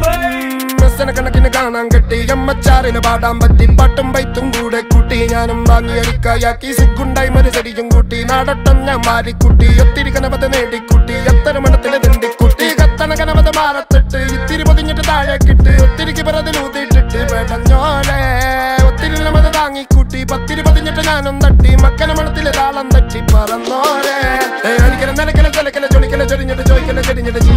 മെസ്സന കണക്കിന് കാണാൻ കിട്ടി എമ്മച്ചാറിന് പാടാൻ പറ്റി പാട്ടും പൈത്തും കൂടെ കൂട്ടി ഞാനും വാങ്ങി അരിക്കായാക്കി സുഗുണ്ടായി മരുചടിയും കൂട്ടി നാടൊട്ടം ഞാൻ മാറിക്കുട്ടി ഒത്തിരി കനവത നേടിക്കുട്ടി എത്ര മണത്തില് തിണ്ടിക്കുട്ടി കത്തണ കനവത മാറത്തിട്ട് ഇത്തിരി പൊതിഞ്ഞിട്ട് താഴെ കിട്ട് ഒത്തിരിക്ക് പിറതിലൂതിട്ടിട്ട് പെടഞ്ഞോലെ ഒത്തിരി നമത് താങ്ങിക്കൂട്ടി പത്തിരി പതിഞ്ഞിട്ട് ഞാനും തട്ടി മക്കന മണത്തില് താളം തട്ടി പറന്നോരെ അടിക്കല നിലക്കല ചിലക്കല ചൊളിക്കല ചൊരിഞ്ഞിട്ട് ചോയ്ക്കല ചെടിഞ്ഞിട്ട്